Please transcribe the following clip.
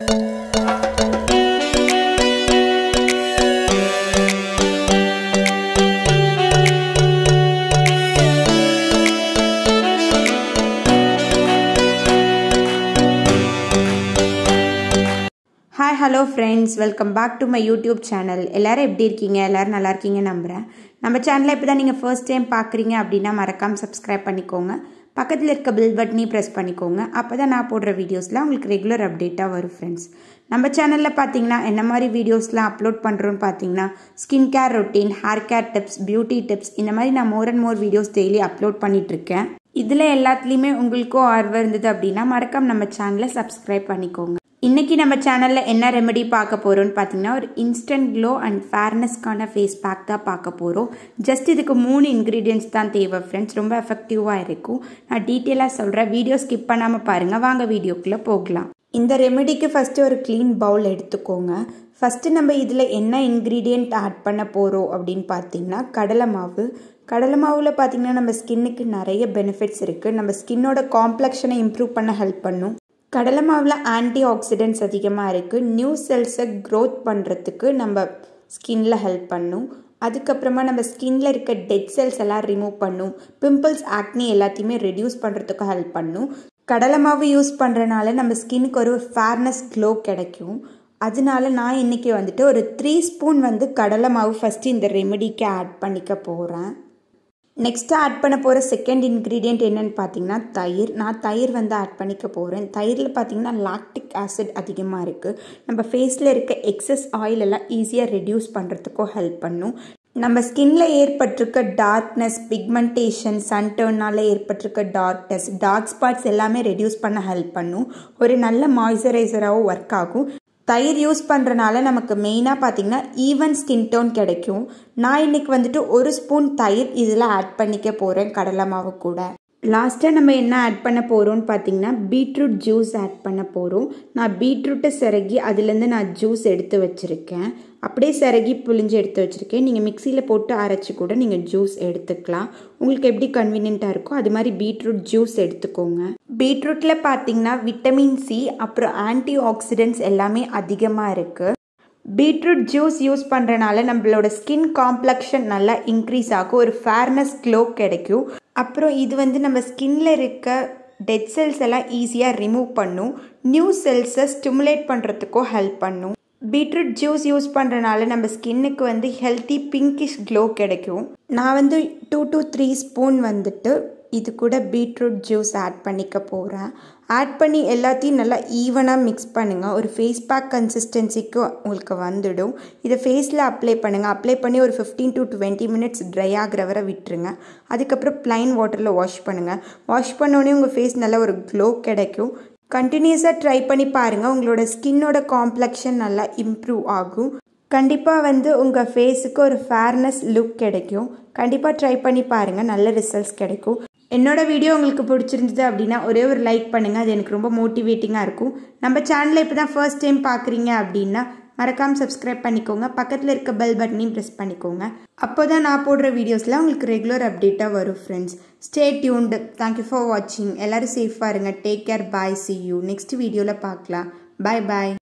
hi hello friends welcome back to my YouTube channel எல்லோரும் எப்படி இருக்கீங்க எல்லோரும் நல்லா இருக்கீங்க நம்புகிறேன் நம்ம சேனலை இப்போ தான் நீங்கள் ஃபர்ஸ்ட் டைம் பார்க்குறீங்க அப்படின்னா மறக்காமல் சப்ஸ்கிரைப் பண்ணிக்கோங்க பக்கத்தில் இருக்க பில் பட்டனையும் ப்ரெஸ் பண்ணிக்கோங்க அப்போ தான் நான் போடுற வீடியோஸ்லாம் உங்களுக்கு ரெகுலர் அப்டேட்டாக வரும் ஃப்ரெண்ட்ஸ் நம்ம சேனலில் பார்த்தீங்கன்னா என்ன மாதிரி வீடியோஸ்லாம் அப்லோட் பண்ணுறோன்னு பார்த்தீங்கன்னா skin care routine hair care tips beauty tips இந்த மாதிரி நான் more and more videos daily upload பண்ணிகிட்ருக்கேன் இதில் எல்லாத்துலேயுமே உங்களுக்கும் ஆர்வம் இருந்தது அப்படின்னா மறக்காம நம்ம சேனலை சப்ஸ்கிரைப் பண்ணிக்கோங்க இன்றைக்கி நம்ம சேனலில் என்ன ரெமெடி பார்க்க போகிறோம்னு பார்த்தீங்கன்னா ஒரு இன்ஸ்டன்ட் க்ளோ அண்ட் ஃபேர்னஸ்க்கான ஃபேஸ் பேக் தான் பார்க்க போகிறோம் ஜஸ்ட் இதுக்கு மூணு இன்க்ரீடியன்ஸ் தான் தேவை ஃப்ரெண்ட்ஸ் ரொம்ப எஃபெக்டிவாக இருக்கும் நான் டீட்டெயிலாக சொல்கிறேன் வீடியோ ஸ்கிப் பண்ணாமல் பாருங்கள் வாங்க வீடியோக்குள்ளே போகலாம் இந்த ரெமெடிக்கு ஃபஸ்ட்டு ஒரு க்ளீன் பவுல் எடுத்துக்கோங்க ஃபஸ்ட்டு நம்ம இதில் என்ன இன்க்ரீடியண்ட் ஆட் பண்ண போகிறோம் அப்படின்னு பார்த்தீங்கன்னா கடலை மாவு கடலை மாவில் பார்த்தீங்கன்னா நம்ம ஸ்கின்னுக்கு நிறைய பெனிஃபிட்ஸ் இருக்குது நம்ம ஸ்கின்னோட காம்ப்ளெக்ஷனை இம்ப்ரூவ் பண்ண ஹெல்ப் பண்ணும் கடலை மாவில் ஆன்டி ஆக்சிடென்ட்ஸ் அதிகமாக இருக்குது நியூ செல்ஸை க்ரோத் பண்ணுறதுக்கு நம்ம ஸ்கின்ல ஹெல்ப் பண்ணும் அதுக்கப்புறமா நம்ம ஸ்கின்ல இருக்க டெட் செல்ஸ் எல்லாம் ரிமூவ் பண்ணும் பிம்பிள்ஸ் ஆக்னி எல்லாத்தையுமே ரெடியூஸ் பண்ணுறதுக்கு ஹெல்ப் பண்ணும் கடலை மாவு யூஸ் பண்ணுறனால நம்ம ஸ்கின்னுக்கு ஒரு ஃபேர்னஸ் க்ளோ கிடைக்கும் அதனால நான் இன்றைக்கி வந்துட்டு ஒரு த்ரீ ஸ்பூன் வந்து கடலை மாவு ஃபஸ்ட்டு இந்த ரெமெடிக்கு ஆட் பண்ணிக்க போகிறேன் நெக்ஸ்ட்டு ஆட் பண்ண போகிற செகண்ட் இன்க்ரீடியண்ட் என்னென்னு பார்த்தீங்கன்னா தயிர் நான் தயிர் வந்து ஆட் பண்ணிக்க போகிறேன் தயிரில் பார்த்தீங்கன்னா லாக்டிக் ஆசிட் அதிகமாக இருக்குது நம்ம ஃபேஸில் இருக்க எக்ஸஸ் ஆயில் எல்லாம் ஈஸியாக ரெடியூஸ் பண்ணுறதுக்கும் ஹெல்ப் பண்ணும் நம்ம ஸ்கின்ல ஏற்பட்டிருக்க டார்க்னஸ் பிக்மெண்டேஷன் சன்டர்னால் ஏற்பட்டிருக்க டார்க்னஸ் டார்க் ஸ்பாட்ஸ் எல்லாமே ரெடியூஸ் பண்ண ஹெல்ப் பண்ணும் ஒரு நல்ல மாய்ஸ்சரைசராகவும் ஒர்க் ஆகும் தயிர் யூஸ் பண்ணுறனால நமக்கு மெயினாக பார்த்தீங்கன்னா ஈவன் ஸ்கின் டோன் கிடைக்கும் நான் இன்னைக்கு வந்துட்டு ஒரு ஸ்பூன் தயிர் இதில் ஆட் பண்ணிக்க போகிறேன் கடலை மாவு கூட லாஸ்ட்டாக நம்ம என்ன ஆட் பண்ண போகிறோம்னு பார்த்தீங்கன்னா பீட்ரூட் ஜூஸ் ஆட் பண்ண போகிறோம் நான் பீட்ரூட்டை சிறகி அதுலேருந்து நான் ஜூஸ் எடுத்து வச்சுருக்கேன் அப்படியே சிறகி புளிஞ்சு எடுத்து வச்சுருக்கேன் நீங்கள் மிக்சியில் போட்டு அரைச்சி கூட நீங்கள் ஜூஸ் எடுத்துக்கலாம் உங்களுக்கு எப்படி கன்வீனியண்ட்டாக இருக்கோ அது மாதிரி பீட்ரூட் ஜூஸ் எடுத்துக்கோங்க பீட்ரூட்டில் பார்த்தீங்கன்னா விட்டமின் சி அப்புறம் ஆன்டி ஆக்சிடென்ட்ஸ் எல்லாமே அதிகமாக இருக்குது பீட்ரூட் ஜூஸ் யூஸ் பண்ணுறனால நம்மளோட ஸ்கின் காம்ப்ளெக்ஷன் நல்லா இன்க்ரீஸ் ஆகும் ஒரு ஃபேர்னஸ் க்ளோ கிடைக்கும் அப்புறம் இது வந்து நம்ம ஸ்கின்ல இருக்க டெட் செல்ஸ் எல்லாம் ஈஸியாக ரிமூவ் பண்ணும் நியூ செல்ஸை ஸ்டிமுலேட் பண்ணுறதுக்கும் ஹெல்ப் பண்ணும் பீட்ரூட் ஜூஸ் யூஸ் பண்ணுறனால நம்ம ஸ்கின்னுக்கு வந்து ஹெல்த்தி பிங்கிஷ் க்ளோ கிடைக்கும் நான் வந்து டூ டு த்ரீ ஸ்பூன் வந்துட்டு இது கூட பீட்ரூட் ஜூஸ் ஆட் பண்ணிக்க போகிறேன் ஆட் பண்ணி எல்லாத்தையும் நல்லா ஈவனாக மிக்ஸ் பண்ணுங்கள் ஒரு ஃபேஸ் பேக் கன்சிஸ்டன்சிக்கு உங்களுக்கு வந்துடும் இதை ஃபேஸில் அப்ளை பண்ணுங்கள் அப்ளை பண்ணி ஒரு fifteen to twenty minutes dry ஆகிற வரை விட்டுருங்க அதுக்கப்புறம் ப்ளைன் வாட்டரில் வாஷ் பண்ணுங்கள் வாஷ் பண்ணோடனே உங்கள் ஃபேஸ் நல்ல ஒரு க்ளோ கிடைக்கும் கண்டினியூஸாக ட்ரை பண்ணி பாருங்கள் உங்களோட ஸ்கின்னோட காம்ப்ளெக்ஷன் நல்லா இம்ப்ரூவ் ஆகும் கண்டிப்பாக வந்து உங்கள் ஃபேஸுக்கு ஒரு ஃபேர்னஸ் லுக் கிடைக்கும் கண்டிப்பாக ட்ரை பண்ணி பாருங்கள் நல்ல ரிசல்ட்ஸ் கிடைக்கும் என்னோட வீடியோ உங்களுக்கு பிடிச்சிருந்தது அப்படின்னா ஒரே ஒரு லைக் பண்ணுங்கள் அது எனக்கு ரொம்ப மோட்டிவேட்டிங்காக இருக்கும் நம்ம சேனலை இப்போ தான் ஃபர்ஸ்ட் டைம் பார்க்குறீங்க அப்படின்னா மறக்காமல் சப்ஸ்கிரைப் பண்ணிக்கோங்க பக்கத்தில் இருக்க பெல் பட்டனையும் ப்ரெஸ் பண்ணிக்கோங்க அப்போ தான் நான் போடுற வீடியோஸ்லாம் உங்களுக்கு ரெகுலர் அப்டேட்டாக வரும் friends stay tuned thank you for வாட்சிங் எல்லோரும் சேஃபாக இருங்க take care bye see you next வீடியோவில் பார்க்கலாம் பாய் பாய்